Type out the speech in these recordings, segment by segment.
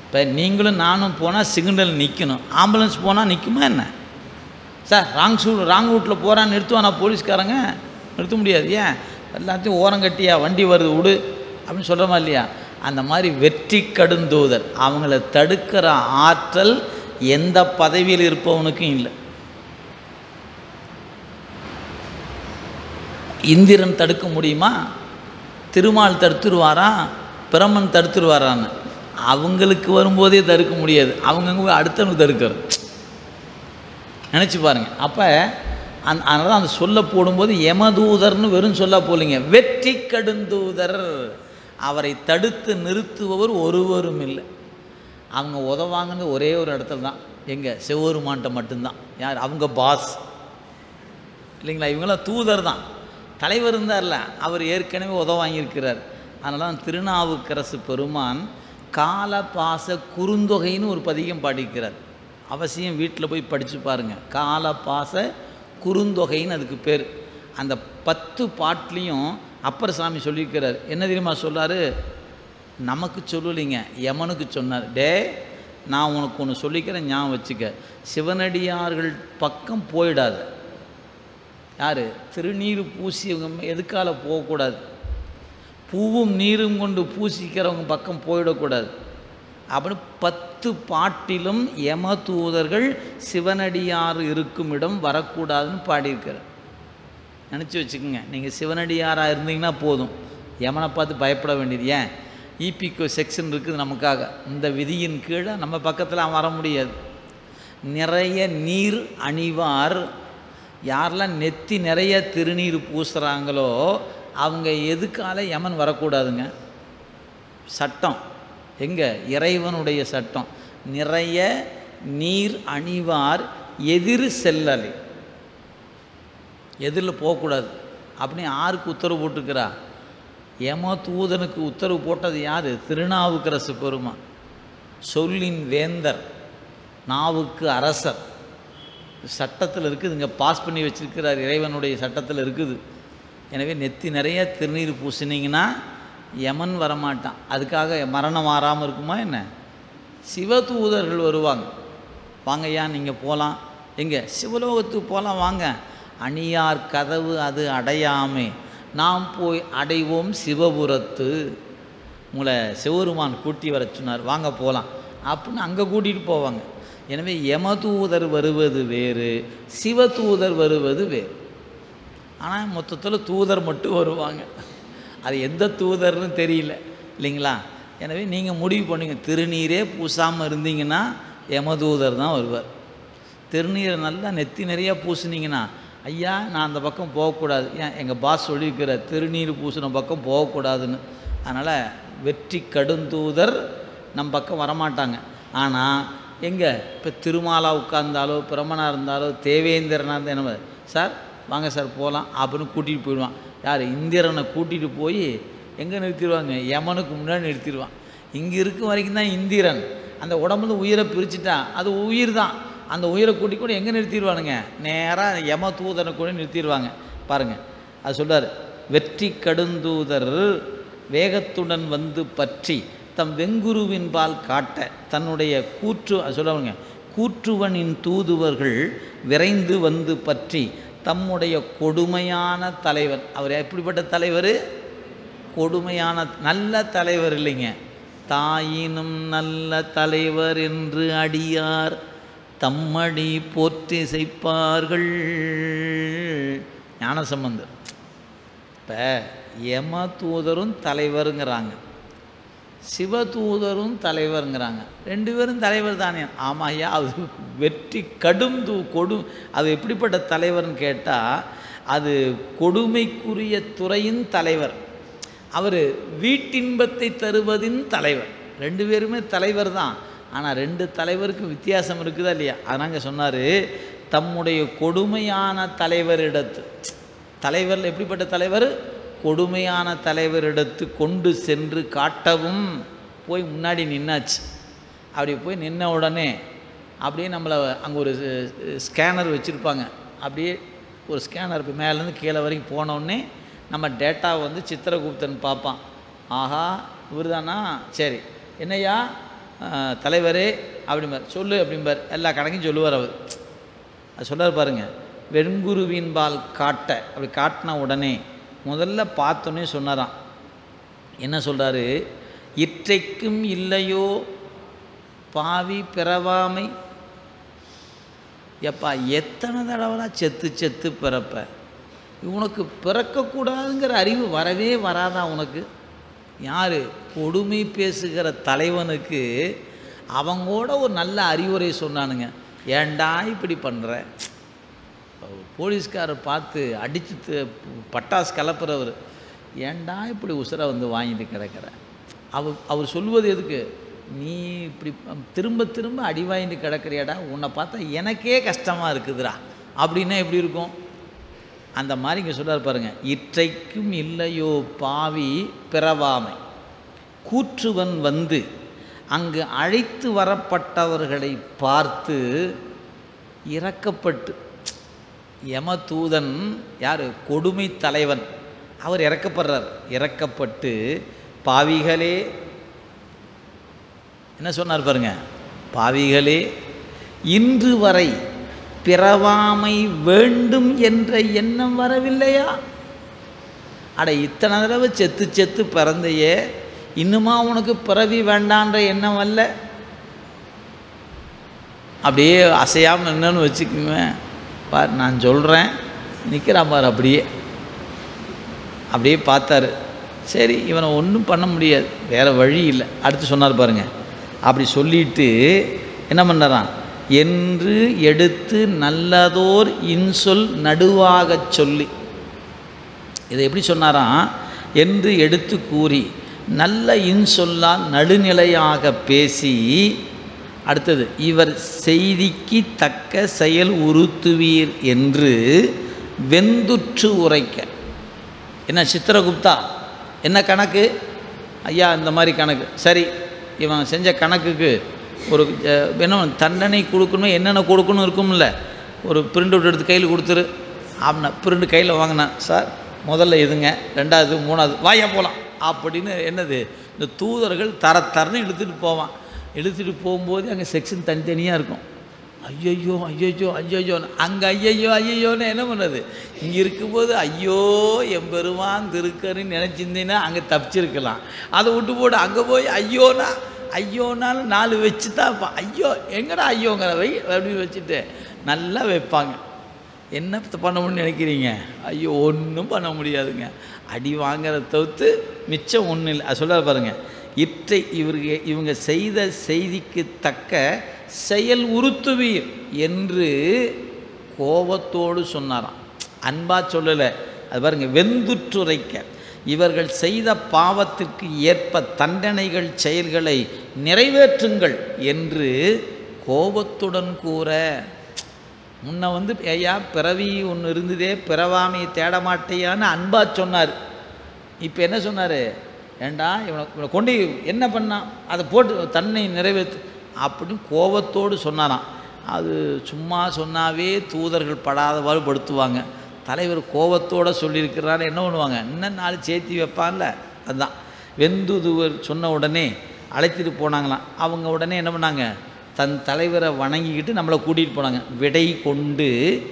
இப்போ நீங்களும் நானும் போனால் சிக்னல் நிற்கணும் ஆம்புலன்ஸ் போனால் நிற்குமா என்ன சார் ராங் சூ ராங் ரூட்டில் போகிறான்னு நிறுத்துவானா போலீஸ்காரங்க நிறுத்த முடியாது ஏன் எல்லாத்தையும் ஓரம் கட்டியா வண்டி வருது விடு அப்படின்னு சொல்கிறோமா இல்லையா அந்த மாதிரி வெற்றி கடுந்தூதர் அவங்கள தடுக்கிற ஆற்றல் எந்த பதவியில் இருப்பவனுக்கும் இல்லை இந்திரன் தடுக்க முடியுமா திருமால் தடுத்துருவாரா பிரமன் தடுத்துருவாரான்னு அவங்களுக்கு வரும்போதே தடுக்க முடியாது அவங்கங்க போய் அடுத்தவனுக்கு தடுக்கிறது நினச்சி பாருங்கள் அப்போ அந் அதனால் அந்த சொல்ல போடும்போது யமதூதர்னு வெறும் சொல்ல போலிங்க வெற்றி கடுந்தூதர் அவரை தடுத்து நிறுத்துபவர் ஒருவரும் இல்லை அவங்க உதவாங்கன்னு ஒரே ஒரு இடத்துல தான் எங்கே சிவபெருமான்ட்ட மட்டும்தான் யார் அவங்க பாஸ் இல்லைங்களா இவங்களாம் தூதர் தான் தலைவர் இருந்தார்ல அவர் ஏற்கனவே உதவ வாங்கியிருக்கிறார் அதனால தான் திருநாவுக்கரசு பெருமான் காலபாச குறுந்தொகைன்னு ஒரு பதிகம் பாடிக்கிறார் அவசியம் வீட்டில் போய் படித்து பாருங்கள் காலபாச குறுந்தொகைன்னு அதுக்கு பேர் அந்த பத்து பாட்லேயும் அப்பர் சாமி சொல்லியிருக்கிறார் என்ன தெரியுமா சொல்லாரு நமக்கு சொல்லலைங்க யமனுக்கு சொன்னார் டே நான் உனக்கு ஒன்று சொல்லிக்கிறேன் ஞாபகம் வச்சுக்க சிவனடியார்கள் பக்கம் போயிடாத யார் திருநீர் பூசியவங்க எதுக்கால போகக்கூடாது பூவும் நீரும் கொண்டு பூசிக்கிறவங்க பக்கம் போயிடக்கூடாது அப்படின்னு பத்து பாட்டிலும் யம தூதர்கள் சிவனடியார் இருக்கும் இடம் வரக்கூடாதுன்னு பாடியிருக்கிறார் நினச்சி வச்சுக்கோங்க நீங்கள் சிவனடியாராக இருந்தீங்கன்னா போதும் யமனை பார்த்து பயப்பட வேண்டியது ஏன் இபிகோ செக்ஷன் இருக்குது நமக்காக இந்த விதியின் கீழே நம்ம பக்கத்தில் அவன் வர முடியாது நிறைய நீர் அணிவார் யாரெல்லாம் நெத்தி நிறைய திருநீர் பூசுகிறாங்களோ அவங்க எதுக்கால யமன் வரக்கூடாதுங்க சட்டம் எங்கே இறைவனுடைய சட்டம் நிறைய நீர் அணிவார் எதிர் செல்லலை எதிரில் போகக்கூடாது அப்படின்னு யாருக்கு உத்தரவு போட்டிருக்கிறா யம தூதனுக்கு உத்தரவு போட்டது யார் திருநாவுக்கரசு பெருமான் சொல்லின் வேந்தர் நாவுக்கு அரசர் சட்டத்தில் இருக்குது இங்கே பாஸ் பண்ணி வச்சிருக்கிறார் இறைவனுடைய சட்டத்தில் இருக்குது எனவே நெத்தி நிறைய திருநீர் பூசினீங்கன்னா யமன் வரமாட்டான் அதுக்காக மரணம் மாறாமல் இருக்குமா என்ன சிவதூதர்கள் வருவாங்க வாங்கய்யா நீங்கள் போகலாம் எங்கே சிவலோகத்துக்கு போகலாம் வாங்க அணியார் கதவு அது அடையாமே நாம் போய் அடைவோம் சிவபுரத்து உங்களை சிவருமான் கூட்டி வர சொன்னார் வாங்க போகலாம் அப்படின்னு அங்கே கூட்டிகிட்டு போவாங்க எனவே யமதூதர் வருவது வேறு சிவதூதர் வருவது வேறு ஆனால் மொத்தத்தில் தூதர் மட்டும் வருவாங்க அது எந்த தூதர்னு தெரியல இல்லைங்களா எனவே நீங்கள் முடிவு பண்ணுங்க திருநீரே பூசாமல் இருந்தீங்கன்னா யமதூதர் தான் வருவார் திருநீரை நல்லா நெத்தி நிறையா பூசுனீங்கன்னா ஐயா நான் அந்த பக்கம் போகக்கூடாது ஏன் எங்கள் பாஸ் சொல்லியிருக்கிற திருநீர் பூசின பக்கம் போகக்கூடாதுன்னு அதனால் வெற்றி கடுந்தூதர் நம் பக்கம் வரமாட்டாங்க ஆனால் எங்கே இப்போ திருமாலா உட்கார்ந்தாலோ பிரமனாக இருந்தாலோ தேவேந்திரனாக இருந்தால் என்ன சார் வாங்க சார் போகலாம் அப்படின்னு கூட்டிகிட்டு போயிடுவான் யார் இந்திரனை கூட்டிகிட்டு போய் எங்கே நிறுத்திடுவாங்க யமனுக்கு முன்னாடி நிறுத்திடுவான் இங்கே இருக்கும் வரைக்கும் தான் இந்திரன் அந்த உடம்புல உயிரை பிரிச்சுட்டான் அது உயிர் தான் அந்த உயிரை கூட்டி கூட எங்கே நிறுத்திடுவானுங்க நேராக யம தூதனை கூட நிறுத்திடுவாங்க பாருங்கள் அது சொல்றார் வெற்றி கடுந்தூதர் வேகத்துடன் வந்து பற்றி தம் வெங்குருவின் பால் காட்ட தன்னுடைய கூற்று அது சொல்லுவாங்க கூற்றுவனின் தூதுவர்கள் விரைந்து வந்து பற்றி தம்முடைய கொடுமையான தலைவர் அவர் எப்படிப்பட்ட தலைவர் கொடுமையான நல்ல தலைவர் இல்லைங்க தாயினும் நல்ல தலைவர் என்று அடியார் தம்மடி போற்றி செய்ப்பார்கள் ஞானசம்பந்தர் இப்போ யம தூதரும் தலைவருங்கிறாங்க சிவதூதரும் தலைவருங்கிறாங்க ரெண்டு பேரும் தலைவர் தானே ஆமாய்யா அது வெற்றி கடும் தூ கொடு அது எப்படிப்பட்ட தலைவர்னு கேட்டால் அது கொடுமைக்குரிய துறையின் தலைவர் அவர் வீட்டின்பத்தை தருவதின் தலைவர் ரெண்டு பேருமே தலைவர் தான் ஆனால் ரெண்டு தலைவருக்கும் வித்தியாசம் இருக்குதா இல்லையா அதனாங்க சொன்னார் தம்முடைய கொடுமையான தலைவரிடத்து தலைவரில் எப்படிப்பட்ட தலைவர் கொடுமையான தலைவரிடத்து கொண்டு சென்று காட்டவும் போய் முன்னாடி நின்னாச்சு அப்படி போய் நின்ன உடனே அப்படியே நம்மளை அங்கே ஒரு ஸ்கேனர் வச்சுருப்பாங்க அப்படியே ஒரு ஸ்கேனர் இப்போ மேலேருந்து கீழே வரைக்கும் போனோடனே நம்ம டேட்டாவை வந்து சித்திரகுப்தன் பார்ப்பான் ஆஹா இவர் தானா சரி என்னய்யா அஹ், தலைவரே அப்படிம்பார் சொல்லு அப்படிம்பார் எல்லா கணக்கையும் சொல்லுவார் அவர் அது சொல்றாரு பாருங்க வெண்குருவின்பால் காட்ட அப்படி காட்டின உடனே முதல்ல பார்த்தோன்னே சொன்னாராம் என்ன சொல்றாரு இற்றைக்கும் இல்லையோ பாவி பிறவாமை எப்பா எத்தனை தடவைடா செத்து செத்து பிறப்ப உனக்கு பிறக்கக்கூடாதுங்கிற அறிவு வரவே வராதா உனக்கு யார் கொடுமை பேசுகிற தலைவனுக்கு அவங்கூட ஒரு நல்ல அறிவுரை சொன்னானுங்க ஏன்டா இப்படி பண்ணுற போலீஸ்காரர் பார்த்து அடித்து பட்டாசு கலப்புறவர் ஏன்டா இப்படி உசுரை வந்து வாங்கிட்டு கிடக்கிற அவர் அவர் சொல்லுவது எதுக்கு நீ இப்படி திரும்ப திரும்ப அடி வாங்கிட்டு கிடக்கிறியாடா உன்னை பார்த்தா எனக்கே கஷ்டமாக இருக்குதுடா அப்படின்னா எப்படி இருக்கும் அந்த மாதிரி இங்கே சொல்றாரு பாருங்க இற்றைக்கும் இல்லையோ பாவி பிறவாமை கூற்றுவன் வந்து அங்கு அழைத்து வரப்பட்டவர்களை பார்த்து இறக்கப்பட்டு யமதூதன் யார் கொடுமை தலைவன் அவர் இறக்கப்படுறார் இறக்கப்பட்டு பாவிகளே என்ன சொன்னார் பாருங்க பாவிகளே இன்று வரை பிறவாமை வேண்டும் என்ற எண்ணம் வரவில்லையா அட இத்தனை தடவை செத்து செத்து பிறந்தையே இன்னுமா உனக்கு பிறவி வேண்டான்ற எண்ணம் வரல அப்படியே அசையாமல் என்னன்னு வச்சுக்குவேன் பார் நான் சொல்கிறேன் நிற்கிறான் பார் அப்படியே அப்படியே பார்த்தாரு சரி இவனை ஒன்றும் பண்ண முடியாது வேறு வழி இல்லை அடுத்து சொன்னார் பாருங்க அப்படி சொல்லிட்டு என்ன பண்ணறான் என்று எடுத்து நல்லதோர் இன்சொல் நடுவாகச் சொல்லி இதை எப்படி சொன்னாராம் என்று எடுத்து கூறி நல்ல இன்சொல்லால் நடுநிலையாக பேசி அடுத்தது இவர் செய்திக்கு தக்க செயல் உறுத்துவீர் என்று வெந்துற்று உரைக்க என்ன சித்திரகுப்தா என்ன கணக்கு ஐயா இந்த மாதிரி கணக்கு சரி இவன் செஞ்ச கணக்குக்கு ஒரு அஹ், என்ன தண்டனை கொடுக்கணும் என்னென்ன கொடுக்கணும் இருக்கும்ல ஒரு பிரிண்ட் அவுட் எடுத்து கையில் கொடுத்துரு அப்படின்னா பிரிண்ட் கையில் வாங்கினேன் சார் முதல்ல இதுங்க ரெண்டாவது மூணாவது வாயா போகலாம் அப்படின்னு என்னது இந்த தூதர்கள் தர தரன்னு இழுத்துட்டு போவான் இழுத்துட்டு போகும்போது அங்கே செக்ஷன் தனித்தனியாக இருக்கும் ஐயையோ ஐயையோ ஐயையோ அங்கே ஐயையோ ஐயையோன்னு என்ன பண்ணுறது இங்கே இருக்கும்போது ஐயோ எம்பெருமான் திருக்கருன்னு நினச்சிருந்தீங்கன்னா அங்கே தப்பிச்சிருக்கலாம் அதை விட்டு போட்டு அங்கே போய் ஐயோனா ஐயோனாலும் நாலு வச்சு தான் பா- ஐயோ எங்கடா ஐயோங்கிற வை அப்படின்னு வச்சுட்டு நல்லா வைப்பாங்க என்ன பண்ண முடியும்னு நினைக்கிறீங்க ஐயோ ஒன்றும் பண்ண முடியாதுங்க அடி வாங்குறத தவிர்த்து மிச்சம் ஒன்றும் இல்லை அது சொல்ல பாருங்க இற்றை இவருக்கு இவங்க செய்த செய்திக்கு தக்க செயல் உறுத்துவீர் என்று கோபத்தோடு சொன்னாராம் அன்பா சொல்லலை அது பாருங்க வெந்துற்றுரைக்க இவர்கள் செய்த பாவத்திற்கு ஏற்ப தண்டனைகள் செயல்களை நிறைவேற்றுங்கள் என்று கோபத்துடன் கூற முன்ன வந்து ஐயா பிறவி ஒன்று இருந்ததே பிறவாமையை தேட மாட்டேயான்னு அன்பா சொன்னார் இப்போ என்ன சொன்னார் ஏண்டா இவனை இவனை கொண்டு என்ன பண்ணான் அதை போட்டு தன்னை நிறைவேற்று அப்படின்னு கோபத்தோடு சொன்னாராம் அது சும்மா சொன்னாவே தூதர்கள் படாதவாறு படுத்துவாங்க தலைவர் கோபத்தோடு சொல்லியிருக்கிறாரு என்ன பண்ணுவாங்க இன்னும் நாலு சேர்த்தி வைப்பான்ல அதுதான் வெந்துதுவர் சொன்ன உடனே அழைச்சிட்டு போனாங்களாம் அவங்க உடனே என்ன பண்ணாங்க தன் தலைவரை வணங்கிக்கிட்டு நம்மளை கூட்டிகிட்டு போனாங்க விடை கொண்டு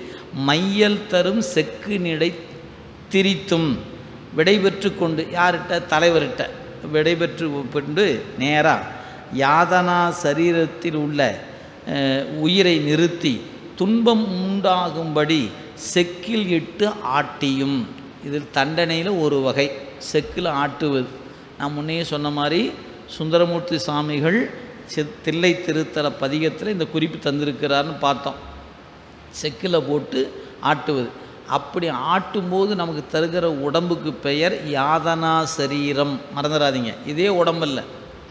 மையல் தரும் செக்கு நிடை திரித்தும் விடைபெற்று கொண்டு யார்கிட்ட தலைவர்கிட்ட விடைபெற்று கொண்டு நேராக யாதனா சரீரத்தில் உள்ள அஹ், உயிரை நிறுத்தி துன்பம் உண்டாகும்படி செக்கில் இட்டு ஆட்டியும் இதில் தண்டனையில் ஒரு வகை செக்கில் ஆட்டுவது நான் முன்னையே சொன்ன மாதிரி சுந்தரமூர்த்தி சாமிகள் சி- தில்லை திருத்தல பதிகத்தில் இந்த குறிப்பு தந்திருக்கிறார்னு பார்த்தோம் செக்கில் போட்டு ஆட்டுவது அப்படி ஆட்டும்போது நமக்கு தருகிற உடம்புக்கு பெயர் யாதனா சரீரம் மறந்துடாதீங்க இதே உடம்பல்ல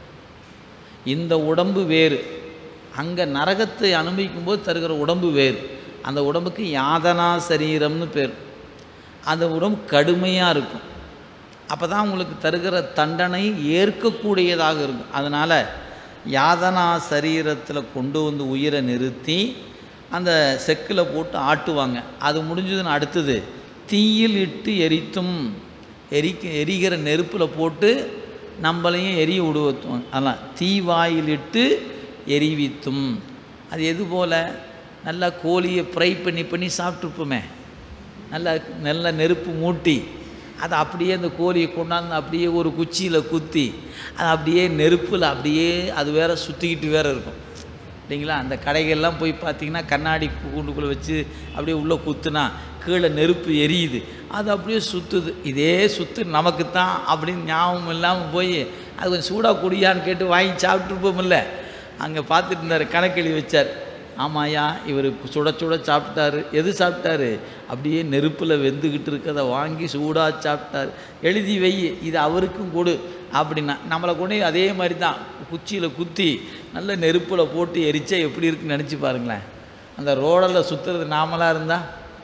இந்த உடம்பு வேறு அங்கே நரகத்தை அனுபவிக்கும் போது தருகிற உடம்பு வேறு அந்த உடம்புக்கு யாதனா சரீரம்னு பேர் அந்த உடம்பு கடுமையாக இருக்கும் அப்போ தான் உங்களுக்கு தருகிற தண்டனை ஏற்கக்கூடியதாக இருக்கும் அதனால் யாதனா சரீரத்தில் கொண்டு வந்து உயிரை நிறுத்தி அந்த செக்கில் போட்டு ஆட்டுவாங்க அது முடிஞ்சதுன்னு அடுத்தது தீயில் இட்டு எரித்தும் எரிக்க எரிகிற நெருப்பில் போட்டு நம்மளையும் எரிய விடுவத்தும் அதெல்லாம் தீவாயிலிட்டு எரிவித்தும் அது எது போல் நல்லா கோழியை ஃப்ரை பண்ணி பண்ணி சாப்பிட்ருப்போமே நல்லா நல்ல நெருப்பு மூட்டி அதை அப்படியே அந்த கோழியை கொண்டாந்து அப்படியே ஒரு குச்சியில் குத்தி அது அப்படியே நெருப்பில் அப்படியே அது வேற சுற்றிக்கிட்டு வேற இருக்கும் இல்லைங்களா அந்த கடைகள்லாம் போய் பார்த்தீங்கன்னா கண்ணாடி கூண்டுக்குள்ளே வச்சு அப்படியே உள்ளே குத்துனா கீழே நெருப்பு எரியுது அது அப்படியே சுற்றுது இதே சுற்று நமக்கு தான் அப்படின்னு ஞாபகம் இல்லாமல் போய் அது கொஞ்சம் சூடாக குடியான்னு கேட்டு வாங்கி சாப்பிட்ருப்போமில்ல அங்கே பார்த்துட்டு இருந்தார் கணக்கெழி வச்சார் ஆமாயா இவர் சுட சுட சாப்பிட்டாரு எது சாப்பிட்டாரு அப்படியே நெருப்பில் வெந்துக்கிட்டு இருக்கிறத வாங்கி சூடாக சாப்பிட்டாரு எழுதி வை இது அவருக்கும் கொடு அப்படின்னா நம்மளை கொண்டு போய் அதே மாதிரி தான் குச்சியில் குத்தி நல்ல நெருப்பில் போட்டு எரிச்சா எப்படி இருக்குன்னு நினச்சி பாருங்களேன் அந்த ரோடில் சுற்றுறது நாமளாக இருந்தால்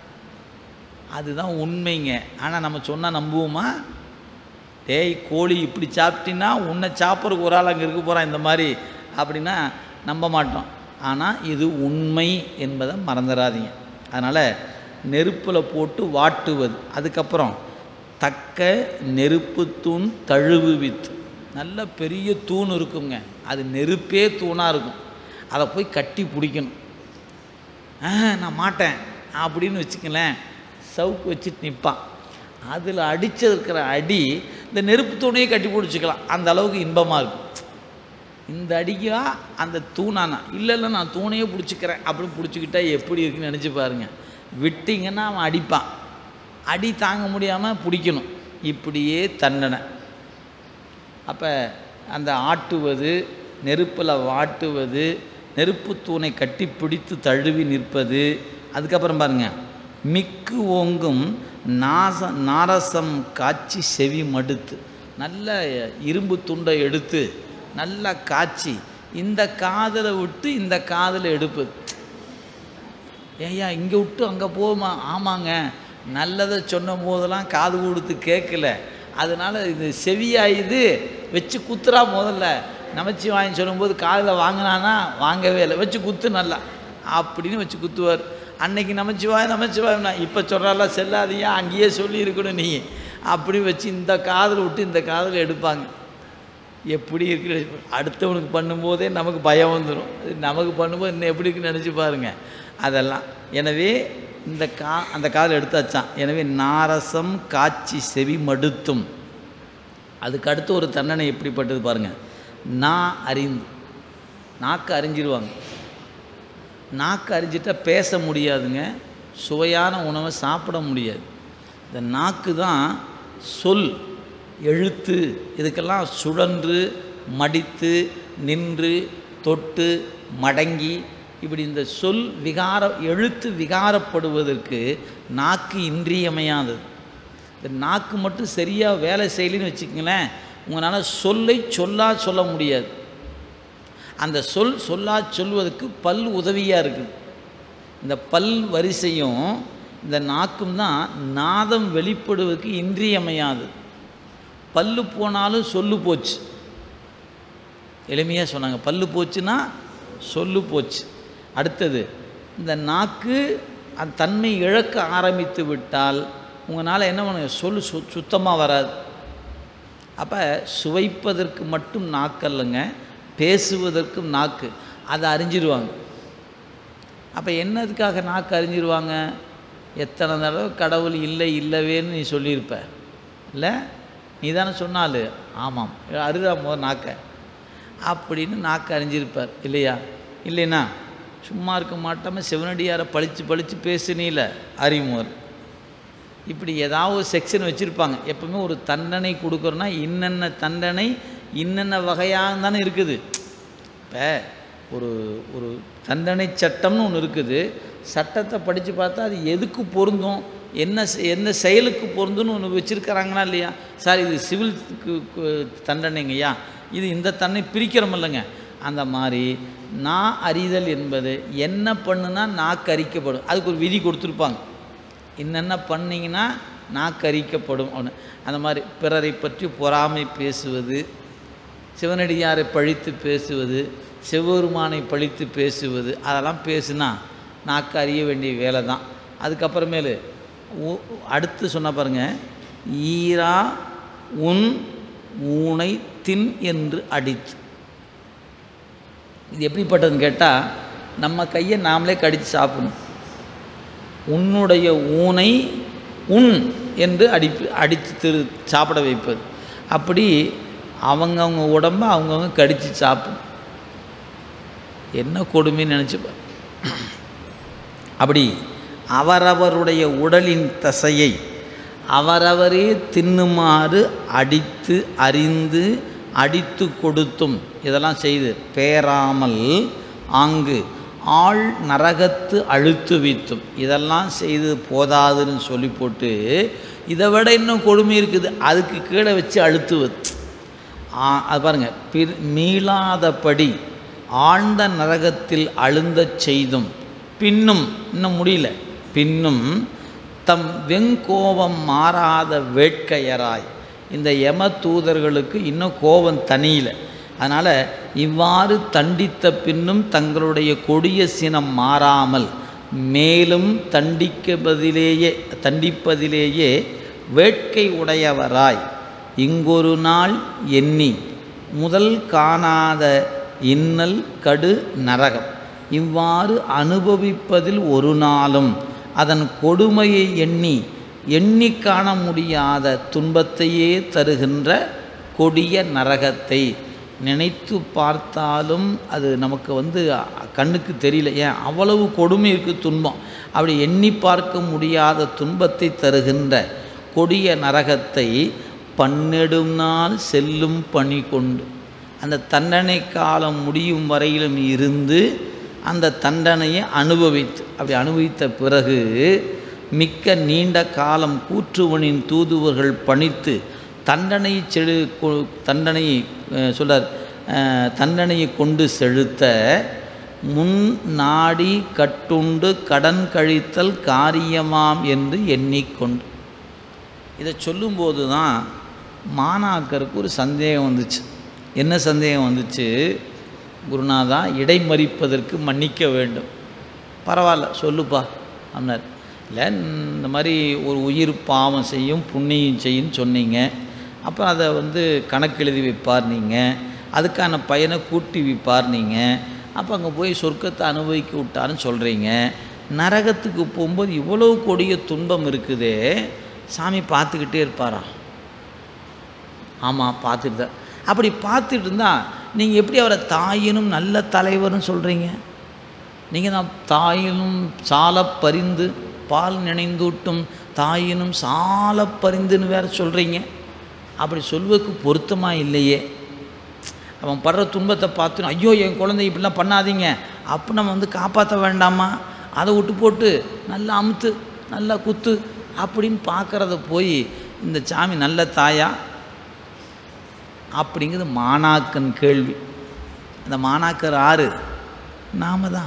அதுதான் உண்மைங்க ஆனால் நம்ம சொன்னால் நம்புவோமா டேய் கோழி இப்படி சாப்பிட்டின்னா உன்னை சாப்பிட்றதுக்கு ஒரு ஆள் அங்கே இருக்க போகிறான் இந்த மாதிரி அப்படின்னா நம்ப மாட்டோம் ஆனால் இது உண்மை என்பதை மறந்துடாதீங்க அதனால் நெருப்பில் போட்டு வாட்டுவது அதுக்கப்புறம் தக்க நெருப்பு தூண் தழுவு வித்து நல்ல பெரிய தூண் இருக்குங்க அது நெருப்பே தூணாக இருக்கும் அதை போய் கட்டி பிடிக்கணும் ஆ நான் மாட்டேன் அப்படின்னு வச்சுக்கலேன் சவுக்கு வச்சுட்டு நிற்பான் அதில் அடிச்சிருக்கிற அடி இந்த நெருப்பு தூணையே கட்டி பிடிச்சிக்கலாம் அந்த அளவுக்கு இன்பமாக இருக்கும் இந்த அடிக்கா அந்த தூணானா இல்லை இல்லை நான் தூணையே பிடிச்சிக்கிறேன் அப்படின்னு பிடிச்சிக்கிட்டா எப்படி இருக்குன்னு நினச்சி பாருங்க விட்டிங்கன்னா அவன் அடிப்பான் அடி தாங்க முடியாமல் பிடிக்கணும் இப்படியே தண்டனை அப்போ அந்த ஆட்டுவது நெருப்பில் வாட்டுவது நெருப்பு தூணை கட்டி பிடித்து தழுவி நிற்பது அதுக்கப்புறம் பாருங்க மிக்கு ஓங்கும் நாச நாரசம் காய்ச்சி செவி மடுத்து நல்ல இரும்பு துண்டை எடுத்து நல்லா காய்ச்சி இந்த காதில் விட்டு இந்த காதில் எடுப்பது ஏய்யா இங்கே விட்டு அங்கே போகுமா ஆமாங்க நல்லதை சொன்ன போதெல்லாம் காது கொடுத்து கேட்கல அதனால் இது செவியாயுது வச்சு குத்துறா முதல்ல நமச்சி வாங்கி சொல்லும்போது காதில் வாங்கினானா வாங்கவே இல்லை வச்சு குத்து நல்லா அப்படின்னு வச்சு குத்துவார் அன்னைக்கு நமச்சிவாய் நமச்சிவாய்னா இப்போ சொல்கிறால செல்லாதீங்க அங்கேயே சொல்லி இருக்கணும் நீ அப்படி வச்சு இந்த காதில் விட்டு இந்த காதில் எடுப்பாங்க எப்படி இருக்கு அடுத்தவனுக்கு பண்ணும்போதே நமக்கு பயம் வந்துடும் நமக்கு பண்ணும்போது இன்னும் எப்படி இருக்குன்னு நினச்சி பாருங்க அதெல்லாம் எனவே இந்த கா அந்த காதில் எடுத்தாச்சான் எனவே நாரசம் காட்சி செவி மடுத்தும் அதுக்கு அடுத்து ஒரு தண்டனை எப்படிப்பட்டது பாருங்கள் நான் அறிந்து நாக்கு அறிஞ்சிருவாங்க நாக்கு அறிஞ்சிட்டா பேச முடியாதுங்க சுவையான உணவை சாப்பிட முடியாது இந்த நாக்கு தான் சொல் எழுத்து இதுக்கெல்லாம் சுழன்று மடித்து நின்று தொட்டு மடங்கி இப்படி இந்த சொல் விகார எழுத்து விகாரப்படுவதற்கு நாக்கு இன்றியமையாதது இந்த நாக்கு மட்டும் சரியாக வேலை செய்யலைன்னு வச்சுக்கங்களேன் உங்களால் சொல்லை சொல்லா சொல்ல முடியாது அந்த சொல் சொல்லா சொல்வதற்கு பல் உதவியாக இருக்குது இந்த பல் வரிசையும் இந்த நாக்கும் தான் நாதம் வெளிப்படுவதற்கு இன்றியமையாது பல்லு போனாலும் சொல்லு போச்சு எளிமையாக சொன்னாங்க பல்லு போச்சுன்னா சொல்லு போச்சு அடுத்தது இந்த நாக்கு அந்த தன்மை இழக்க ஆரம்பித்து விட்டால் உங்களால் என்ன பண்ணுங்க சொல் சு சுத்தமாக வராது அப்போ சுவைப்பதற்கு மட்டும் நாக்கல்லங்க பேசுவதற்கும் நாக்கு அதை அறிஞ்சிருவாங்க அப்போ என்னதுக்காக நாக்கு அறிஞ்சிருவாங்க எத்தனை தடவை கடவுள் இல்லை இல்லவேன்னு நீ சொல்லியிருப்ப இல்லை நீ தானே சொன்னாலு ஆமாம் அருதா முதல் நாக்க அப்படின்னு நாக்கு அறிஞ்சிருப்பார் இல்லையா இல்லைன்னா சும்மா இருக்க மாட்டாமல் சிவனடியாரை பழித்து பழித்து பேசுனீல அறிமுகர் இப்படி ஏதாவது ஒரு செக்ஷன் வச்சுருப்பாங்க எப்பவுமே ஒரு தண்டனை கொடுக்குறோன்னா இன்னென்ன தண்டனை இன்னென்ன வகையாக தானே இருக்குது இப்போ ஒரு ஒரு தண்டனை சட்டம்னு ஒன்று இருக்குது சட்டத்தை படித்து பார்த்தா அது எதுக்கு பொருந்தும் என்ன செ- எந்த செயலுக்கு பொருந்தும்னு ஒன்று வச்சுருக்கிறாங்களா இல்லையா சார் இது சிவிலுக்கு கு- தண்டனைங்கய்யா இது இந்த தண்டனை பிரிக்கிறோம் இல்லைங்க அந்த மாதிரி நான் அறிதல் என்பது என்ன பண்ணுனா நாக்கு அரிக்கப்படும் அதுக்கு ஒரு விதி கொடுத்துருப்பாங்க என்னென்ன பண்ணீங்கன்னா நாக்கு அரிக்கப்படும் அப்படின்னு அந்த மாதிரி பிறரை பற்றி பொறாமை பேசுவது சிவனடியாரை பழித்து பேசுவது சிவபெருமானை பழித்து பேசுவது அதெல்லாம் பேசுனா நாக்கு அறிய வேண்டிய வேலை தான் அதுக்கப்புறமேலு உ- அடுத்து சொன்ன பாருங்க ஈரா உன் ஊனை தின் என்று அடித்து இது எப்படிப்பட்டதுன்னு கேட்டால் நம்ம கையை நாமளே கடித்து சாப்பிடணும் உன்னுடைய ஊனை உன் என்று அடிப்பு அடித்து திரு சாப்பிட வைப்பது அப்படி அவங்கவுங்க உடம்ப அவங்கவுங்க கடித்து சாப்பிடும் என்ன கொடுமைன்னு நினச்சிப்பார் அப்படி அவரவருடைய உடலின் தசையை அவரவரே தின்னுமாறு அடித்து அறிந்து அடித்து கொடுத்தும் இதெல்லாம் செய்து பேராமல் ஆங்கு ஆள் நரகத்து அழுத்து வீத்தும் இதெல்லாம் செய்து போதாதுன்னு சொல்லி போட்டு இதை விட இன்னும் கொடுமை இருக்குது அதுக்கு கீழே வச்சு அழுத்துவது ஆ, அது பாருங்கள் பிர் மீளாதபடி ஆழ்ந்த நரகத்தில் அழுந்தச் செய்தும் பின்னும் இன்னும் முடியல பின்னும் தம் வெங்கோபம் மாறாத வேட்கையராய் இந்த யம தூதர்களுக்கு இன்னும் கோபம் தனியில அதனால் இவ்வாறு தண்டித்த பின்னும் தங்களுடைய கொடிய சினம் மாறாமல் மேலும் தண்டிப்பதிலேயே தண்டிப்பதிலேயே வேட்கை உடையவராய் இங்கொரு நாள் எண்ணி முதல் காணாத இன்னல் கடு நரகம் இவ்வாறு அனுபவிப்பதில் ஒரு நாளும் அதன் கொடுமையை எண்ணி எண்ணி காண முடியாத துன்பத்தையே தருகின்ற கொடிய நரகத்தை நினைத்து பார்த்தாலும் அது நமக்கு வந்து கண்ணுக்கு தெரியல ஏன் அவ்வளவு கொடுமை இருக்குது துன்பம் அப்படி எண்ணி பார்க்க முடியாத துன்பத்தை தருகின்ற கொடிய நரகத்தை பன்னெடும் நாள் செல்லும் பணி கொண்டு அந்த தண்டனை காலம் முடியும் வரையிலும் இருந்து அந்த தண்டனையை அனுபவித்து அப்படி அனுபவித்த பிறகு மிக்க நீண்ட காலம் கூற்றுவனின் தூதுவர்கள் பணித்து தண்டனை செழு கொ- தண்டனையை அஹ், சொல்றார் அஹ், தண்டனையை கொண்டு செலுத்த முன் நாடி கட்டுண்டு கடன் கழித்தல் காரியமாம் என்று எண்ணிக்கொண்டு இதை சொல்லும்போது தான் மாணாக்கருக்கு ஒரு சந்தேகம் வந்துச்சு என்ன சந்தேகம் வந்துச்சு குருநாதா இடைமறிப்பதற்கு மன்னிக்க வேண்டும் பரவாயில்ல சொல்லுப்பா அப்படின்னார் இல்லை இந்த மாதிரி ஒரு உயிர் பாவம் செய்யும் புண்ணியம் செய்யும்னு சொன்னீங்க அப்புறம் அதை வந்து கணக்கு எழுதி வைப்பார் நீங்கள் அதுக்கான பயனை கூட்டி வைப்பார் நீங்கள் அப்போ அங்கே போய் சொர்க்கத்தை அனுபவிக்க விட்டாருன்னு சொல்கிறீங்க நரகத்துக்கு போகும்போது இவ்வளவு கொடிய துன்பம் இருக்குதே சாமி பார்த்துக்கிட்டே இருப்பாரா ஆமாம் பார்த்துட்டு தான் அப்படி பார்த்துட்டு இருந்தால் நீங்கள் எப்படி அவரை தாயினும் நல்ல தலைவர்னு சொல்கிறீங்க நீங்கள் தான் தாயினும் சால பரிந்து பால் நினைந்தூட்டும் தாயினும் சால பரிந்துன்னு வேற சொல்கிறீங்க அப்படி சொல்வதற்கு பொருத்தமாக இல்லையே அவன் படுற துன்பத்தை பார்த்து ஐயோ என் குழந்தை இப்படிலாம் பண்ணாதீங்க அப்போ நம்ம வந்து காப்பாற்ற வேண்டாமா அதை விட்டு போட்டு நல்லா அமுத்து நல்லா குத்து அப்படின்னு பார்க்குறத போய் இந்த சாமி நல்ல தாயா அப்படிங்கிறது மாணாக்கன் கேள்வி அந்த மாணாக்கர் ஆறு நாம தான்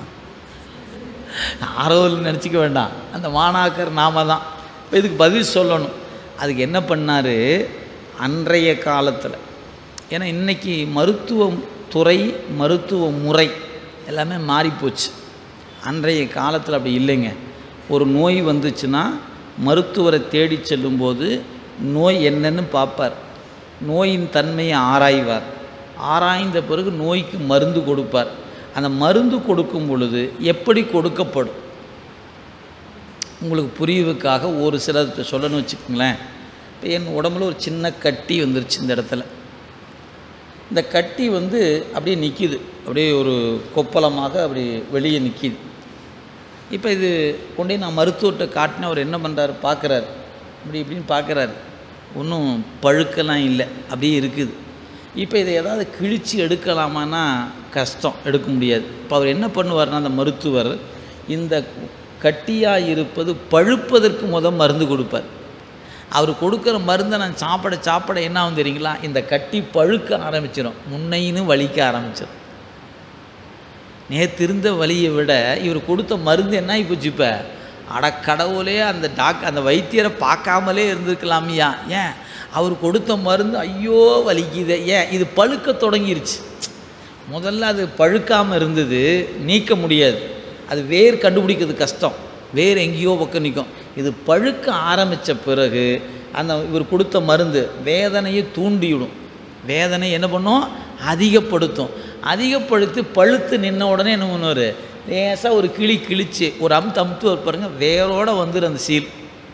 ஆரோல் நினச்சிக்க வேண்டாம் அந்த மாணாக்கர் நாம தான் இப்போ இதுக்கு பதில் சொல்லணும் அதுக்கு என்ன பண்ணார் அன்றைய காலத்தில் ஏன்னா இன்றைக்கி மருத்துவ துறை மருத்துவ முறை எல்லாமே மாறிப்போச்சு அன்றைய காலத்தில் அப்படி இல்லைங்க ஒரு நோய் வந்துச்சுன்னா மருத்துவரை தேடி செல்லும்போது நோய் என்னன்னு பார்ப்பார் நோயின் தன்மையை ஆராய்வார் ஆராய்ந்த பிறகு நோய்க்கு மருந்து கொடுப்பார் அந்த மருந்து கொடுக்கும் பொழுது எப்படி கொடுக்கப்படும் உங்களுக்கு புரியுவதுக்காக ஒரு சிலர் சொல்லணும்னு வச்சுக்கோங்களேன் இப்போ என் உடம்புல ஒரு சின்ன கட்டி வந்துருச்சு இந்த இடத்துல இந்த கட்டி வந்து அப்படியே நிற்கிது அப்படியே ஒரு கொப்பளமாக அப்படி வெளியே நிற்கிது இப்போ இது கொண்டே நான் மருத்துவர்கிட்ட காட்டின அவர் என்ன பண்ணுறாரு பார்க்குறாரு இப்படி இப்படின்னு பார்க்குறாரு ஒன்றும் பழுக்கெல்லாம் இல்லை அப்படியே இருக்குது இப்போ இதை ஏதாவது கிழிச்சு எடுக்கலாமான்னா கஷ்டம் எடுக்க முடியாது இப்போ அவர் என்ன பண்ணுவார்னா அந்த மருத்துவர் இந்த கட்டியாக இருப்பது பழுப்பதற்கு முத மருந்து கொடுப்பார் அவர் கொடுக்குற மருந்தை நான் சாப்பிட சாப்பிட என்ன ஆகும் தெரியுங்களா இந்த கட்டி பழுக்க ஆரம்பிச்சிடும் முன்னைன்னு வலிக்க ஆரம்பிச்சிடும் நேற்று இருந்த வலியை விட இவர் கொடுத்த மருந்து என்ன ஆகிப்போச்சு இப்போ அட கடவுளே அந்த டாக் அந்த வைத்தியரை பார்க்காமலே இருந்திருக்கலாமியா ஏன் அவர் கொடுத்த மருந்து ஐயோ வலிக்குதே ஏன் இது பழுக்க தொடங்கிருச்சு முதல்ல அது பழுக்காமல் இருந்தது நீக்க முடியாது அது வேர் கண்டுபிடிக்கிறது கஷ்டம் வேர் எங்கேயோ பக்கம் நிற்கும் இது பழுக்க ஆரம்பித்த பிறகு அந்த இவர் கொடுத்த மருந்து வேதனையை தூண்டிவிடும் வேதனை என்ன பண்ணும் அதிகப்படுத்தும் அதிகப்படுத்தி பழுத்து நின்ன உடனே என்ன பண்ணுவார் லேசாக ஒரு கிளி கிழிச்சு ஒரு அமுத்து அமுத்து பாருங்க வேரோட வந்துடும் அந்த சீல்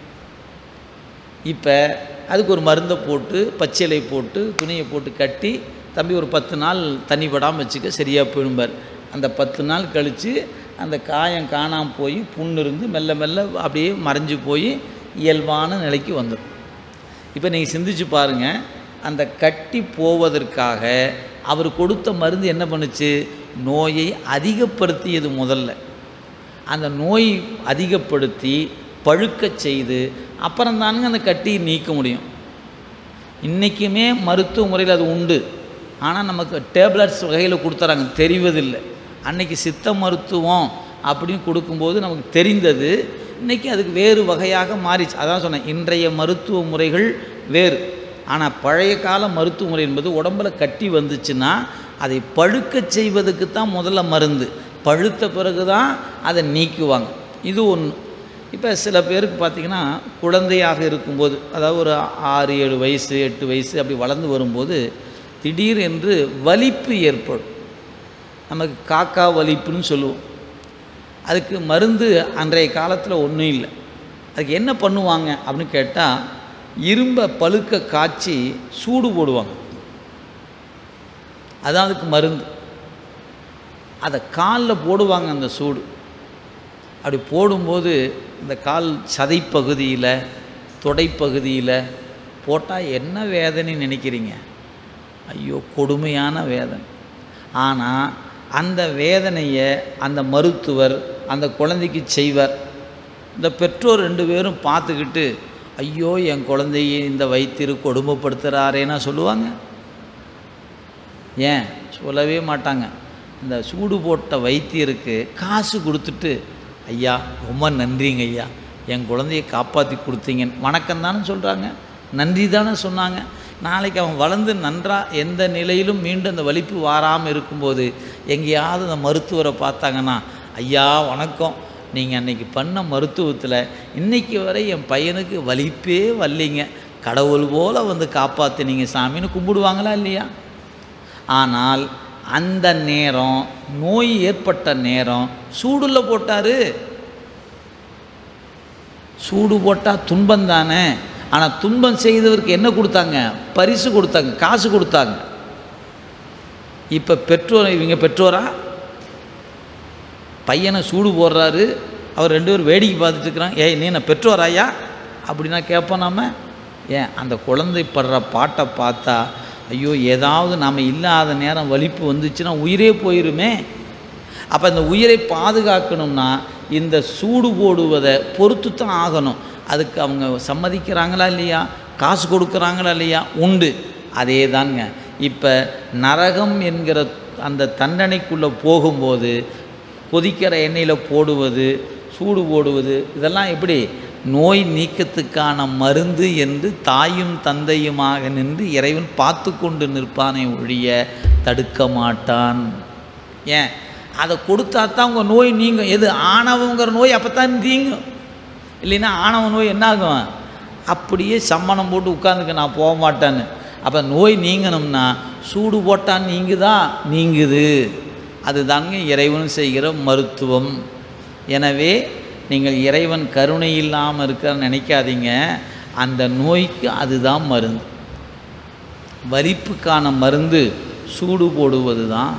இப்போ அதுக்கு ஒரு மருந்தை போட்டு பச்சிலை போட்டு துணியை போட்டு கட்டி தம்பி ஒரு பத்து நாள் தண்ணி படாமல் வச்சுக்க சரியாக போயிடும்பார் அந்த பத்து நாள் கழித்து அந்த காயம் காணாமல் போய் புண்ணு இருந்து மெல்ல மெல்ல அப்படியே மறைஞ்சு போய் இயல்பான நிலைக்கு வந்துடும் இப்போ நீங்கள் சிந்திச்சு பாருங்கள் அந்த கட்டி போவதற்காக அவர் கொடுத்த மருந்து என்ன பண்ணுச்சு நோயை அதிகப்படுத்தியது முதல்ல அந்த நோய் அதிகப்படுத்தி பழுக்கச் செய்து அப்புறம் தானுங்க அந்த கட்டியை நீக்க முடியும் இன்றைக்குமே மருத்துவ முறையில் அது உண்டு ஆனால் நமக்கு டேப்லெட்ஸ் வகையில் கொடுத்துறாங்க தெரிவதில்லை அன்னைக்கு சித்த மருத்துவம் அப்படின்னு கொடுக்கும்போது நமக்கு தெரிந்தது இன்றைக்கி அதுக்கு வேறு வகையாக மாறிச்சு அதான் சொன்னேன் இன்றைய மருத்துவ முறைகள் வேறு ஆனால் பழைய கால மருத்துவ முறை என்பது உடம்புல கட்டி வந்துச்சுன்னா அதை பழுக்கச் செய்வதுக்கு தான் முதல்ல மருந்து பழுத்த பிறகு தான் அதை நீக்குவாங்க இது ஒன்று இப்போ சில பேருக்கு பார்த்திங்கன்னா குழந்தையாக இருக்கும்போது அதாவது ஒரு ஆறு ஏழு வயசு எட்டு வயசு அப்படி வளர்ந்து வரும்போது திடீர் என்று வலிப்பு ஏற்படும் நமக்கு காக்கா வலிப்புன்னு சொல்லுவோம் அதுக்கு மருந்து அன்றைய காலத்தில் ஒன்றும் இல்லை அதுக்கு என்ன பண்ணுவாங்க அப்படின்னு கேட்டால் இரும்பை பழுக்க காய்ச்சி சூடு போடுவாங்க அதான் அதுக்கு மருந்து அதை காலில் போடுவாங்க அந்த சூடு அப்படி போடும்போது இந்த கால் சதைப்பகுதியில் தொடைப்பகுதியில் போட்டால் என்ன வேதனை நினைக்கிறீங்க ஐயோ கொடுமையான வேதனை ஆனால் அந்த வேதனையை அந்த மருத்துவர் அந்த குழந்தைக்கு செய்வர் இந்த பெற்றோர் ரெண்டு பேரும் பார்த்துக்கிட்டு ஐயோ என் குழந்தையை இந்த வைத்திரு கொடுமைப்படுத்துகிறாரேன்னா சொல்லுவாங்க ஏன் சொல்லவே மாட்டாங்க இந்த சூடு போட்ட வைத்தியருக்கு காசு கொடுத்துட்டு ஐயா ரொம்ப நன்றிங்க ஐயா என் குழந்தையை காப்பாற்றி கொடுத்தீங்க வணக்கம் தானே சொல்கிறாங்க நன்றி தானே சொன்னாங்க நாளைக்கு அவன் வளர்ந்து நன்றாக எந்த நிலையிலும் மீண்டும் அந்த வலிப்பு வாராமல் இருக்கும்போது எங்கேயாவது அந்த மருத்துவரை பார்த்தாங்கன்னா ஐயா வணக்கம் நீங்கள் அன்னைக்கு பண்ண மருத்துவத்தில் இன்னைக்கு வரை என் பையனுக்கு வலிப்பே வரலைங்க கடவுள் போல் வந்து காப்பாற்றினீங்க சாமின்னு கும்பிடுவாங்களா இல்லையா ஆனால் அந்த நேரம் நோய் ஏற்பட்ட நேரம் சூடுல போட்டார் சூடு போட்டால் துன்பம் தானே ஆனால் துன்பம் செய்தவருக்கு என்ன கொடுத்தாங்க பரிசு கொடுத்தாங்க காசு கொடுத்தாங்க இப்போ பெற்றோர் இவங்க பெற்றோரா பையனை சூடு போடுறாரு அவர் ரெண்டு பேரும் வேடிக்கை பார்த்துட்டு இருக்கிறான் ஏய் நீ நான் பெற்றோராயா அப்படின்னா கேட்போம் நாம ஏன் அந்த குழந்தை படுற பாட்டை பார்த்தா ஐயோ ஏதாவது நாம் இல்லாத நேரம் வலிப்பு வந்துச்சுன்னா உயிரே போயிருமே அப்போ இந்த உயிரை பாதுகாக்கணும்னா இந்த சூடு போடுவதை பொறுத்து தான் ஆகணும் அதுக்கு அவங்க சம்மதிக்கிறாங்களா இல்லையா காசு கொடுக்குறாங்களா இல்லையா உண்டு அதே தாங்க இப்போ நரகம் என்கிற அந்த தண்டனைக்குள்ளே போகும்போது கொதிக்கிற எண்ணெயில் போடுவது சூடு போடுவது இதெல்லாம் எப்படி நோய் நீக்கத்துக்கான மருந்து என்று தாயும் தந்தையுமாக நின்று இறைவன் பார்த்து கொண்டு நிற்பானே ஒழிய தடுக்க மாட்டான் ஏன் அதை கொடுத்தா தான் உங்கள் நோய் நீங்கும் எது ஆணவங்கிற நோய் அப்போ தான் நீங்கும் இல்லைன்னா ஆணவ நோய் என்ன ஆகும் அப்படியே சம்மணம் போட்டு உட்காந்துக்க நான் போக மாட்டேன்னு அப்போ நோய் நீங்கணும்னா சூடு போட்டால் நீங்குதா நீங்குது அதுதாங்க இறைவன் செய்கிற மருத்துவம் எனவே நீங்கள் இறைவன் கருணை இல்லாமல் இருக்கிற நினைக்காதீங்க அந்த நோய்க்கு அதுதான் மருந்து வலிப்புக்கான மருந்து சூடு போடுவது தான்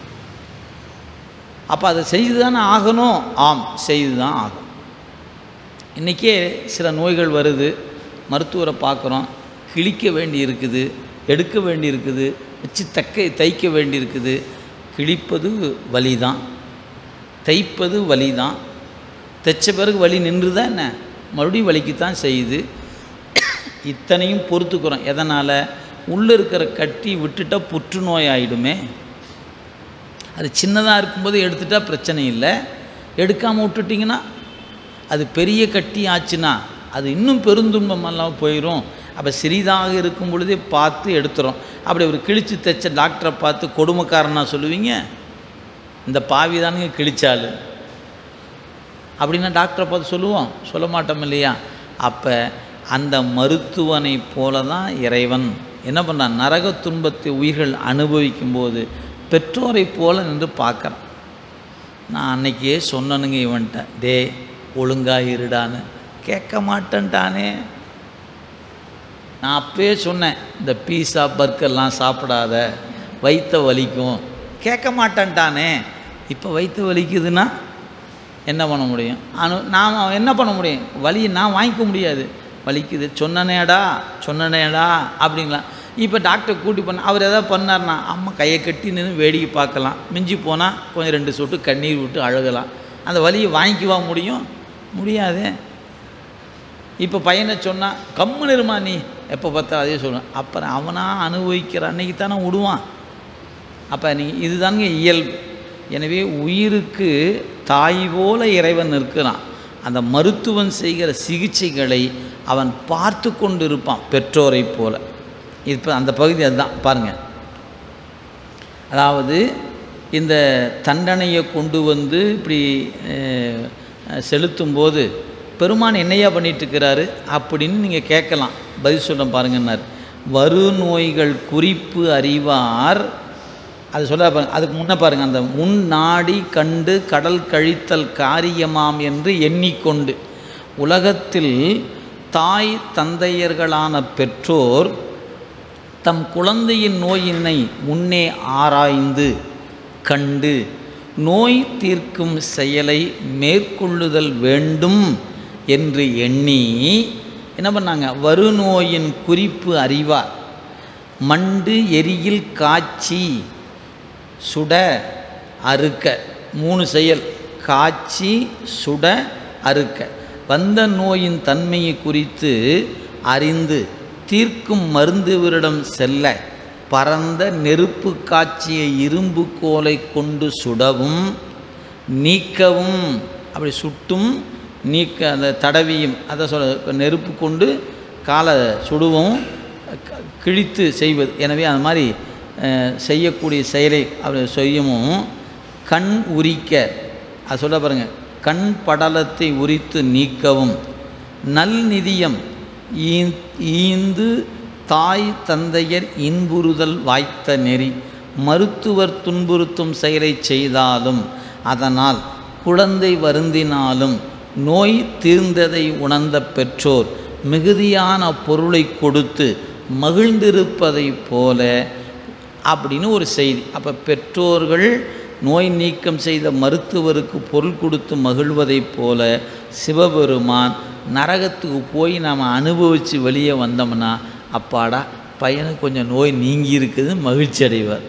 அப்போ அதை செய்து தானே ஆகணும் ஆம் செய்து தான் ஆகும் இன்றைக்கே சில நோய்கள் வருது மருத்துவரை பார்க்குறோம் கிழிக்க வேண்டி இருக்குது எடுக்க வேண்டி இருக்குது வச்சு தக்க தைக்க வேண்டி இருக்குது கிழிப்பது வலி தான் தைப்பது வலி தான் தைச்ச பிறகு வலி நின்று தான் என்ன மறுபடியும் வலிக்குத்தான் செய்யுது இத்தனையும் பொறுத்துக்கிறோம் எதனால் உள்ளே இருக்கிற கட்டி விட்டுட்டா புற்றுநோய் ஆகிடுமே அது சின்னதாக இருக்கும்போது எடுத்துட்டா பிரச்சனை இல்லை எடுக்காமல் விட்டுட்டிங்கன்னா அது பெரிய கட்டி ஆச்சுன்னா அது இன்னும் பெருந்துன்பம் எல்லாம் போயிடும் அப்போ சிறிதாக இருக்கும் பொழுதே பார்த்து எடுத்துரும் அப்படி ஒரு கிழிச்சு தைச்ச டாக்டரை பார்த்து கொடுமைக்காரனா சொல்லுவீங்க இந்த பாவி தானுங்க கிழிச்சாலு அப்படின்னா டாக்டரை பார்த்து சொல்லுவோம் சொல்ல மாட்டோம் இல்லையா அப்போ அந்த மருத்துவனை போல தான் இறைவன் என்ன பண்ணுறான் நரக துன்பத்தை உயிர்கள் அனுபவிக்கும் போது பெற்றோரை போல நின்று பார்க்குறான் நான் அன்னைக்கே சொன்னனுங்க இவன்ட்ட டே ஒழுங்கா இருடான்னு கேட்க மாட்டேன்ட்டானே நான் அப்பயே சொன்னேன் இந்த பீஸா பர்கர்லாம் சாப்பிடாத வயிற்ற வலிக்கும் கேட்க மாட்டேன்ட்டானே இப்போ வயிற்று வலிக்குதுன்னா என்ன பண்ண முடியும் அனு நாம் என்ன பண்ண முடியும் வலியை நான் வாங்கிக்க முடியாது வலிக்குது சொன்னனேடா சொன்னனேடா அப்படிங்களா இப்போ டாக்டர் கூட்டி பண்ண அவர் எதாவது பண்ணார்னா அம்மா கையை கட்டி நின்று வேடிக்கை பார்க்கலாம் மிஞ்சி போனால் கொஞ்சம் ரெண்டு சொட்டு கண்ணீர் விட்டு அழுகலாம் அந்த வலியை வாங்கிக்கவா முடியும் முடியாதே இப்போ பையனை சொன்னால் கம்முன்னு இருமா நீ எப்போ பார்த்தா அதே சொல்லுவேன் அப்புறம் அவனாக அனுபவிக்கிற அன்னைக்கு தானே விடுவான் அப்போ நீங்கள் இதுதாங்க இயல்பு எனவே உயிருக்கு தாய் போல இறைவன் இருக்கிறான் அந்த மருத்துவன் செய்கிற சிகிச்சைகளை அவன் பார்த்து கொண்டு இருப்பான் பெற்றோரை போல இப்போ அந்த பகுதி அதுதான் பாருங்கள் அதாவது இந்த தண்டனையை கொண்டு வந்து இப்படி அஹ், செலுத்தும்போது பெருமான் என்னையா பண்ணிட்டு இருக்கிறாரு அப்படின்னு நீங்கள் கேட்கலாம் பதில் சொல்ல பாருங்கன்னார் வரு நோய்கள் குறிப்பு அறிவார் அது சொல்ல பாருங்க அதுக்கு முன்ன பாருங்க அந்த முன் நாடி கண்டு கடல் கழித்தல் காரியமாம் என்று எண்ணிக்கொண்டு உலகத்தில் தாய் தந்தையர்களான பெற்றோர் தம் குழந்தையின் நோயினை முன்னே ஆராய்ந்து கண்டு நோய் தீர்க்கும் செயலை மேற்கொள்ளுதல் வேண்டும் என்று எண்ணி என்ன பண்ணாங்க வருநோயின் குறிப்பு அறிவார் மண்டு எரியில் காய்ச்சி சுட அறுக்க மூணு செயல் காய்ச்சி சுட அறுக்க வந்த நோயின் தன்மையை குறித்து அறிந்து தீர்க்கும் மருந்துவரிடம் செல்ல பரந்த நெருப்பு காய்ச்சிய இரும்பு கோலை கொண்டு சுடவும் நீக்கவும் அப்படி சுட்டும் நீக்க அந்த தடவியும் அதை சொல்ல நெருப்பு கொண்டு காலை சுடுவும் க- கிழித்து செய்வது எனவே அந்த மாதிரி அஹ், செய்யக்கூடிய செயலை அப்படி செய்யவும் கண் உரிக்க அது சொல்ல பாருங்க கண் படலத்தை உரித்து நீக்கவும் நல் நிதியம் ஈ- ஈந்து தாய் தந்தையர் இன்புறுதல் வாய்த்த நெறி மருத்துவர் துன்புறுத்தும் செயலை செய்தாலும் அதனால் குழந்தை வருந்தினாலும் நோய் தீர்ந்ததை உணர்ந்த பெற்றோர் மிகுதியான பொருளை கொடுத்து மகிழ்ந்திருப்பதைப் போல அப்படின்னு ஒரு செய்தி அப்போ பெற்றோர்கள் நோய் நீக்கம் செய்த மருத்துவருக்கு பொருள் கொடுத்து மகிழ்வதைப் போல சிவபெருமான் நரகத்துக்கு போய் நாம் அனுபவித்து வெளியே வந்தோம்னா அப்பாடா பையனுக்கு கொஞ்சம் நோய் நீங்கி இருக்குது மகிழ்ச்சி அடைவார்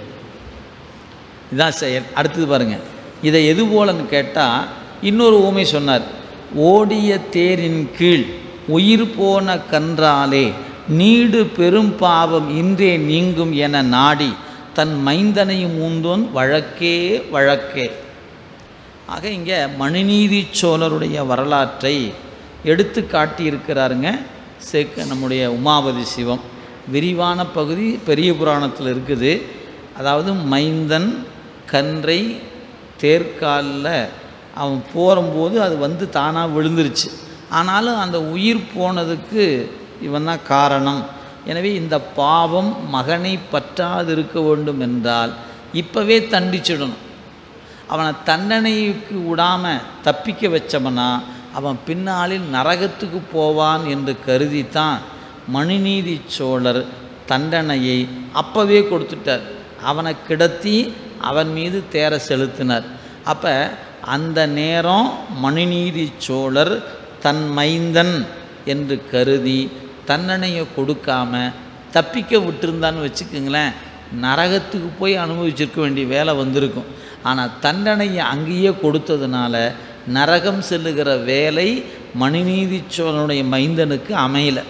இதான் செயல் அடுத்தது பாருங்கள் இதை எது போலன்னு கேட்டால் இன்னொரு ஊமை சொன்னார் ஓடிய தேரின் கீழ் உயிர் போன கன்றாலே நீடு பெரும் பாவம் இன்றே நீங்கும் என நாடி தன் மைந்தனையும் ஊந்தோன் வழக்கே வழக்கே ஆக இங்கே மனுநீதி சோழருடைய வரலாற்றை எடுத்து காட்டியிருக்கிறாருங்க சேக்க நம்முடைய உமாபதி சிவம் விரிவான பகுதி பெரிய புராணத்தில் இருக்குது அதாவது மைந்தன் கன்றை தேர்காலில் அவன் போகும்போது அது வந்து தானாக விழுந்துருச்சு ஆனாலும் அந்த உயிர் போனதுக்கு இவன் தான் காரணம் எனவே இந்த பாவம் மகனை பற்றாதிருக்க வேண்டும் என்றால் இப்போவே தண்டிச்சிடணும் அவனை தண்டனைக்கு விடாமல் தப்பிக்க வச்சவனா அவன் பின்னாளில் நரகத்துக்கு போவான் என்று கருதித்தான் மனுநீதி சோழர் தண்டனையை அப்பவே கொடுத்துட்டார் அவனை கிடத்தி அவன் மீது தேர செலுத்தினார் அப்போ அந்த நேரம் மனுநீதி சோழர் தன் மைந்தன் என்று கருதி தண்டனையை கொடுக்காம தப்பிக்க விட்டுருந்தான்னு வச்சுக்கோங்களேன் நரகத்துக்கு போய் அனுபவிச்சிருக்க வேண்டிய வேலை வந்திருக்கும் ஆனால் தண்டனையை அங்கேயே கொடுத்ததுனால நரகம் செல்லுகிற வேலை மனுநீதி சோழனுடைய மைந்தனுக்கு அமையலை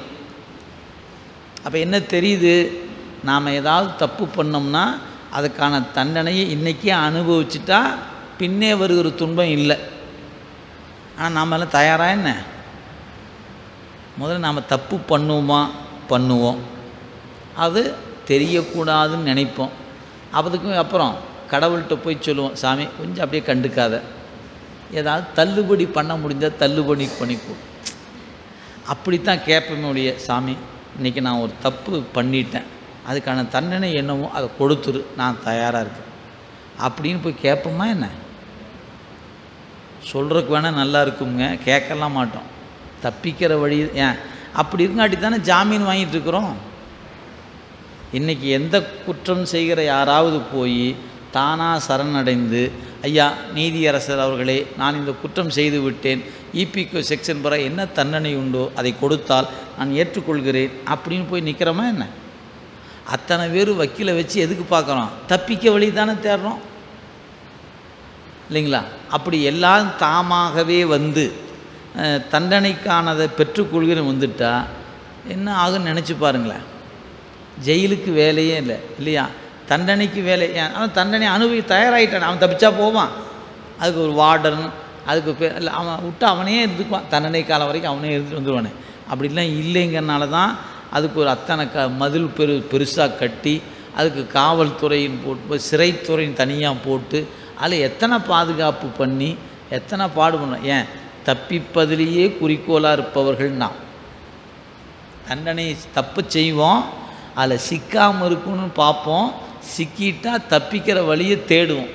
அப்போ என்ன தெரியுது நாம் ஏதாவது தப்பு பண்ணோம்னா அதுக்கான தண்டனையை இன்றைக்கே அனுபவிச்சிட்டா பின்னே வருகிற துன்பம் இல்லை ஆனால் நாம் எல்லாம் தயாராக என்ன முதல்ல நாம் தப்பு பண்ணுவோமா பண்ணுவோம் அது தெரியக்கூடாதுன்னு நினைப்போம் அதுக்கும் அப்புறம் கடவுள்கிட்ட போய் சொல்லுவோம் சாமி கொஞ்சம் அப்படியே கண்டுக்காத ஏதாவது தள்ளுபடி பண்ண முடிஞ்சால் தள்ளுபடி பண்ணிக்கோ அப்படித்தான் கேட்பமே ஒழிய சாமி இன்றைக்கி நான் ஒரு தப்பு பண்ணிட்டேன் அதுக்கான தண்டனை என்னவோ அதை கொடுத்துரு நான் தயாராக இருக்கேன் அப்படின்னு போய் கேட்போமா என்ன சொல்கிறதுக்கு வேணால் நல்லா இருக்குங்க கேட்கலாம் மாட்டோம் தப்பிக்கிற வழி ஏன் அப்படி இருங்காட்டி தானே ஜாமீன் வாங்கிட்டு இருக்கிறோம் இன்றைக்கி எந்த குற்றம் செய்கிற யாராவது போய் தானாக சரணடைந்து ஐயா நீதியரசர் அவர்களே நான் இந்த குற்றம் செய்து விட்டேன் இபிக்கு செக்ஷன் பெற என்ன தண்டனை உண்டோ அதை கொடுத்தால் நான் ஏற்றுக்கொள்கிறேன் அப்படின்னு போய் நிற்கிறோமா என்ன அத்தனை பேர் வக்கீலை வச்சு எதுக்கு பார்க்குறோம் தப்பிக்க வழி தானே தேடுறோம் இல்லைங்களா அப்படி எல்லாம் தாமாகவே வந்து அஹ், தண்டனைக்கானதை பெற்றுக்கொள்கிறேன் வந்துட்டா என்ன ஆகுன்னு நினச்சி பாருங்களேன் ஜெயிலுக்கு வேலையே இல்லை இல்லையா தண்டனைக்கு வேலை ஏன் அவன் தண்டனை அனுபவி தயாராகிட்டான் அவன் தப்பிச்சா போவான் அதுக்கு ஒரு வார்டன் அதுக்கு பே இல்லை அவன் விட்டு அவனே இருந்துக்குவான் தண்டனை காலம் வரைக்கும் அவனே இருந்துட்டு வந்துடுவானே அப்படிலாம் இல்லைங்கிறனால தான் அதுக்கு ஒரு அத்தனை க மதில் பெரு பெருசாக கட்டி அதுக்கு காவல்துறையின் போட்டு சிறைத்துறையின் தனியாக போட்டு அதில் எத்தனை பாதுகாப்பு பண்ணி எத்தனை பாடு பண்ணோம் ஏன் தப்பிப்பதிலேயே குறிக்கோளாக இருப்பவர்கள் நாம் தண்டனை தப்பு செய்வோம் அதில் சிக்காமல் இருக்கணும்னு பார்ப்போம் சிக்கிட்டா தப்பிக்கிற வழியை தேடுவோம்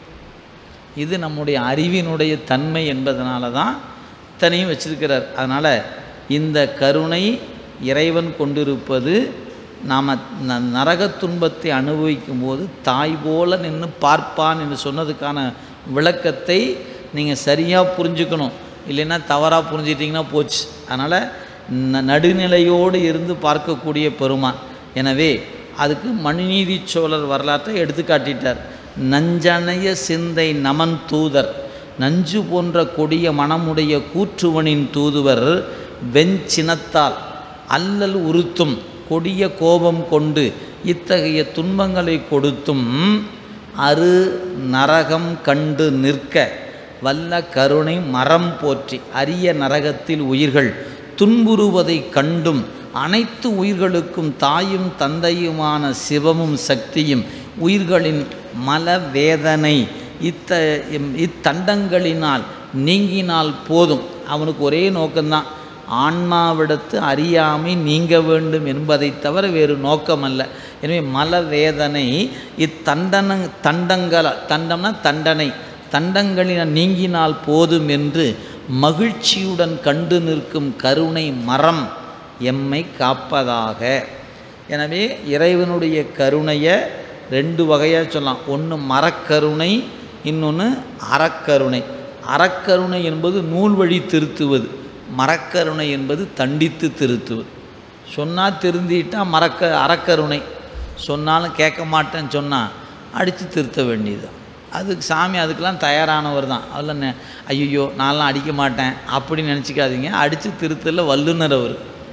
இது நம்முடைய அறிவினுடைய தன்மை என்பதனால தான் இத்தனையும் வச்சிருக்கிறார் அதனால் இந்த கருணை இறைவன் கொண்டிருப்பது நாம் ந நரகத் துன்பத்தை அனுபவிக்கும் போது தாய் போல நின்று பார்ப்பான் என்று சொன்னதுக்கான விளக்கத்தை நீங்கள் சரியாக புரிஞ்சுக்கணும் இல்லைன்னா தவறாக புரிஞ்சிட்டிங்கன்னா போச்சு அதனால் ந நடுநிலையோடு இருந்து பார்க்கக்கூடிய பெருமான் எனவே அதுக்கு மனுநீதி சோழர் வரலாற்றை எடுத்து காட்டிட்டார் நஞ்சனைய சிந்தை நமன் தூதர் நஞ்சு போன்ற கொடிய மனமுடைய கூற்றுவனின் தூதுவர் வெஞ்சினத்தால் அல்லல் உறுத்தும் கொடிய கோபம் கொண்டு இத்தகைய துன்பங்களை கொடுத்தும் அரு நரகம் கண்டு நிற்க வல்ல கருணை மரம் போற்றி அரிய நரகத்தில் உயிர்கள் துன்புறுவதைக் கண்டும் அனைத்து உயிர்களுக்கும் தாயும் தந்தையுமான சிவமும் சக்தியும் உயிர்களின் மல வேதனை இத்த இம்- இத்தண்டங்களினால் நீங்கினால் போதும் அவனுக்கு ஒரே நோக்கம்தான் ஆன்மாவிடத்து அறியாமை நீங்க வேண்டும் என்பதை தவிர வேறு நோக்கமல்ல எனவே மல வேதனை இத்தண்டன தண்டங்கள தண்டம்னா தண்டனை தண்டங்களினால் நீங்கினால் போதும் என்று மகிழ்ச்சியுடன் கண்டு நிற்கும் கருணை மரம் எம்மை காப்பதாக எனவே இறைவனுடைய கருணையை ரெண்டு வகையாக சொல்லலாம் ஒன்று மரக்கருணை இன்னொன்று அறக்கருணை அறக்கருணை என்பது நூல் வழி திருத்துவது மரக்கருணை என்பது தண்டித்து திருத்துவது சொன்னால் திருந்திட்டா மறக்க அறக்கருணை சொன்னாலும் கேட்க மாட்டேன்னு சொன்னால் அடித்து திருத்த வேண்டியது அதுக்கு சாமி அதுக்கெல்லாம் தயாரானவர் தான் அதில் நெ ஐயோ நான்லாம் அடிக்க மாட்டேன் அப்படி நினச்சிக்காதீங்க அடித்து திருத்தல வல்லுனர் அவர்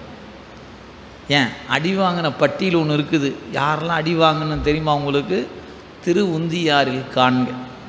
ஏன் அடி வாங்கின பட்டியல் ஒன்று இருக்குது யாரெல்லாம் அடி வாங்கணும்னு தெரியுமா உங்களுக்கு திரு உந்தியாரில் காண்க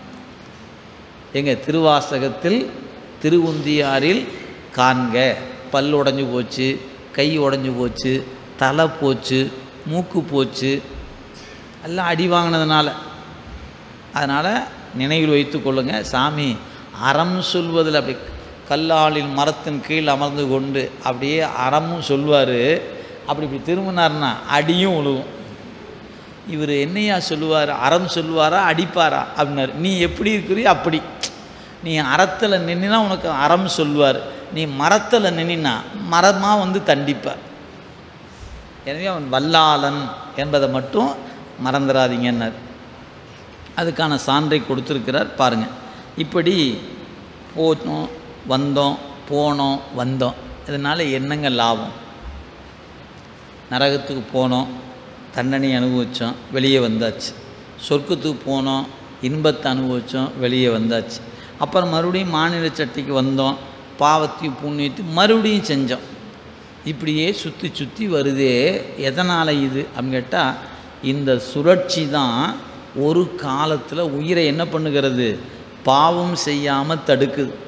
எங்க திருவாசகத்தில் திருவுந்தியாரில் காண்க பல் உடைஞ்சு போச்சு கை உடைஞ்சு போச்சு தலை போச்சு மூக்கு போச்சு எல்லாம் அடி வாங்கினதுனால அதனால் நினைவில் வைத்து கொள்ளுங்க சாமி அறம் சொல்வதில் அப்படி கல்லாலின் மரத்தின் கீழ் அமர்ந்து கொண்டு அப்படியே அறமும் சொல்வார் அப்படி இப்படி திரும்பினார்னா அடியும் உழுவும் இவர் என்னையா சொல்லுவார் அறம் சொல்லுவாரா அடிப்பாரா அப்படின்னாரு நீ எப்படி இருக்கிறியோ அப்படி நீ அறத்தில் நின்னா உனக்கு அறம் சொல்வார் நீ மரத்தில் நின்னா மரமாக வந்து தண்டிப்பார் எனவே அவன் வல்லாளன் என்பதை மட்டும் மறந்துடாதீங்கன்னார் அதுக்கான சான்றை கொடுத்துருக்கிறார் பாருங்கள் இப்படி போனோம் வந்தோம் போனோம் வந்தோம் இதனால் என்னங்க லாபம் நரகத்துக்கு போனோம் தண்டனை அனுபவித்தோம் வெளியே வந்தாச்சு சொர்க்கத்துக்கு போனோம் இன்பத்தை அனுபவித்தோம் வெளியே வந்தாச்சு அப்புறம் மறுபடியும் மாநில சட்டிக்கு வந்தோம் பாவத்தையும் புண்ணியத்தையும் மறுபடியும் செஞ்சோம் இப்படியே சுற்றி சுற்றி வருதே எதனால் இது அப்படின்னு கேட்டால் இந்த சுழற்சி தான் ஒரு காலத்தில் உயிரை என்ன பண்ணுகிறது பாவம் செய்யாமல் தடுக்குது